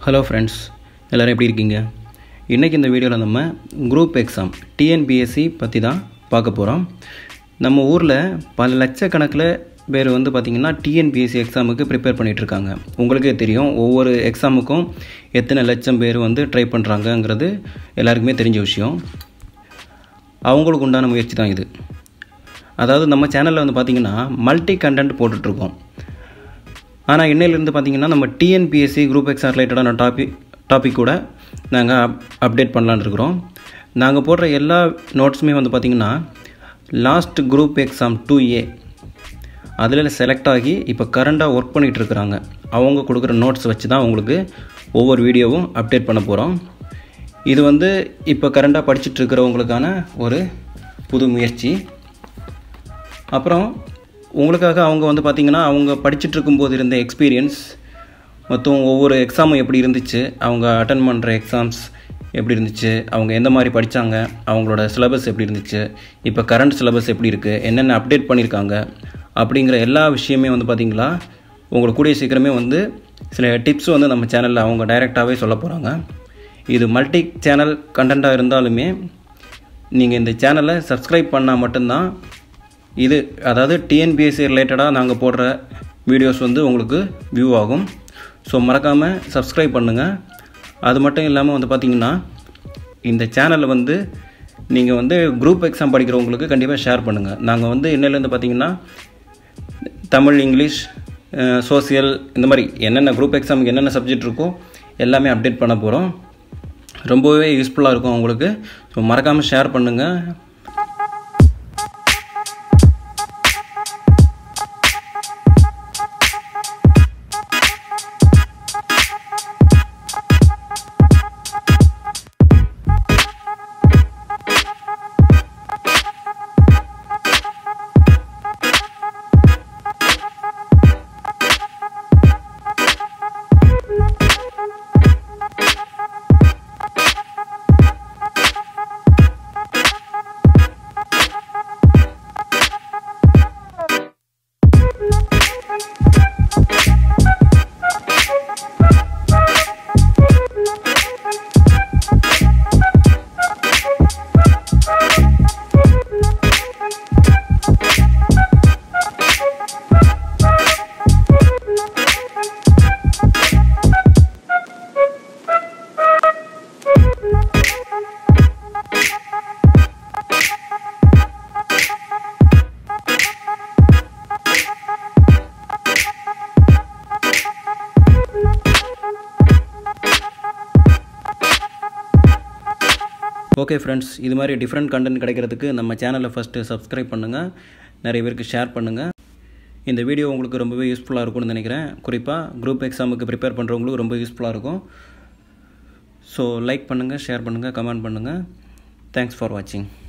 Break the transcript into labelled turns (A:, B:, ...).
A: hello friends எல்லோரும் எப்படி இருக்கீங்க இன்றைக்கி இந்த வீடியோவில் நம்ம குரூப் எக்ஸாம் டிஎன்பிஎஸ்சி பற்றி தான் பார்க்க போகிறோம் நம்ம ஊரில் பல லட்சக்கணக்கில் பேர் வந்து பார்த்திங்கன்னா டிஎன்பிஎஸ்சி எக்ஸாமுக்கு ப்ரிப்பேர் பண்ணிகிட்ருக்காங்க உங்களுக்கே தெரியும் ஒவ்வொரு எக்ஸாமுக்கும் எத்தனை லட்சம் பேர் வந்து ட்ரை பண்ணுறாங்கங்கிறது எல்லாருக்குமே தெரிஞ்ச விஷயம் அவங்களுக்கு உண்டான முயற்சி தான் இது அதாவது நம்ம சேனலில் வந்து பார்த்திங்கன்னா மல்டி கண்டென்ட் போட்டுட்ருக்கோம் ஆனால் இன்னையிலேருந்து பார்த்தீங்கன்னா நம்ம டிஎன்பிஎஸ்சி குரூப் எக்ஸாம் ரிலேட்டடான டாபிக் டாபிக் கூட நாங்கள் அப் அப்டேட் பண்ணலான்னு இருக்கிறோம் நாங்கள் போடுற எல்லா நோட்ஸுமே வந்து பார்த்திங்கன்னா last group exam two A அதில் செலக்ட் ஆகி இப்போ கரண்டாக ஒர்க் பண்ணிகிட்டு இருக்கிறாங்க அவங்க கொடுக்குற நோட்ஸ் வச்சு தான் உங்களுக்கு ஒவ்வொரு வீடியோவும் அப்டேட் பண்ண போகிறோம் இது வந்து இப்போ கரண்டாக படிச்சுட்டு இருக்கிறவங்களுக்கான ஒரு புது முயற்சி அப்புறம் உங்களுக்காக அவங்க வந்து பார்த்திங்கன்னா அவங்க படிச்சுட்டு இருக்கும்போது இருந்த எக்ஸ்பீரியன்ஸ் மொத்தம் ஒவ்வொரு எக்ஸாமும் எப்படி இருந்துச்சு அவங்க அட்டன் பண்ணுற எக்ஸாம்ஸ் எப்படி இருந்துச்சு அவங்க எந்த மாதிரி படித்தாங்க அவங்களோட சிலபஸ் எப்படி இருந்துச்சு இப்போ கரண்ட் சிலபஸ் எப்படி இருக்குது என்னென்ன அப்டேட் பண்ணியிருக்காங்க அப்படிங்கிற எல்லா விஷயமே வந்து பார்த்திங்களா உங்களுக்கு கூடிய சீக்கிரமே வந்து சில டிப்ஸ் வந்து நம்ம சேனலில் அவங்க டைரெக்டாகவே சொல்ல போகிறாங்க இது மல்டி சேனல் கண்டென்ட்டாக இருந்தாலுமே நீங்கள் இந்த சேனலை சப்ஸ்கிரைப் பண்ணால் மட்டும்தான் இது அதாவது டிஎன்பிஎஸ்சி ரிலேட்டடாக நாங்கள் போடுற வீடியோஸ் வந்து உங்களுக்கு வியூ ஆகும் ஸோ மறக்காமல் சப்ஸ்கிரைப் பண்ணுங்கள் அது மட்டும் இல்லாமல் வந்து பார்த்திங்கன்னா இந்த சேனலில் வந்து நீங்கள் வந்து குரூப் எக்ஸாம் படிக்கிறவங்களுக்கு கண்டிப்பாக ஷேர் பண்ணுங்கள் நாங்கள் வந்து இன்னிலேருந்து பார்த்திங்கன்னா தமிழ் இங்கிலீஷ் சோசியல் இந்த மாதிரி என்னென்ன குரூப் எக்ஸாமுக்கு என்னென்ன சப்ஜெக்ட் இருக்கோ எல்லாமே அப்டேட் பண்ண போகிறோம் ரொம்பவே யூஸ்ஃபுல்லாக இருக்கும் உங்களுக்கு ஸோ மறக்காமல் ஷேர் பண்ணுங்கள் ஓகே ஃப்ரெண்ட்ஸ் இது மாதிரி டிஃப்ரெண்ட் கண்டென்ட் கிடைக்கிறதுக்கு நம்ம சேனலை ஃபஸ்ட்டு சப்ஸ்கிரைப் பண்ணுங்கள் நிறைய பேருக்கு ஷேர் பண்ணுங்கள் இந்த வீடியோ உங்களுக்கு ரொம்பவே யூஸ்ஃபுல்லாக இருக்கும்னு நினைக்கிறேன் குறிப்பாக குரூப் எக்ஸாமுக்கு ப்ரிப்பேர் பண்ணுறவங்களுக்கு ரொம்ப யூஸ்ஃபுல்லாக இருக்கும் ஸோ லைக் பண்ணுங்கள் ஷேர் பண்ணுங்கள் கமெண்ட் பண்ணுங்கள் தேங்க்ஸ் ஃபார் வாட்சிங்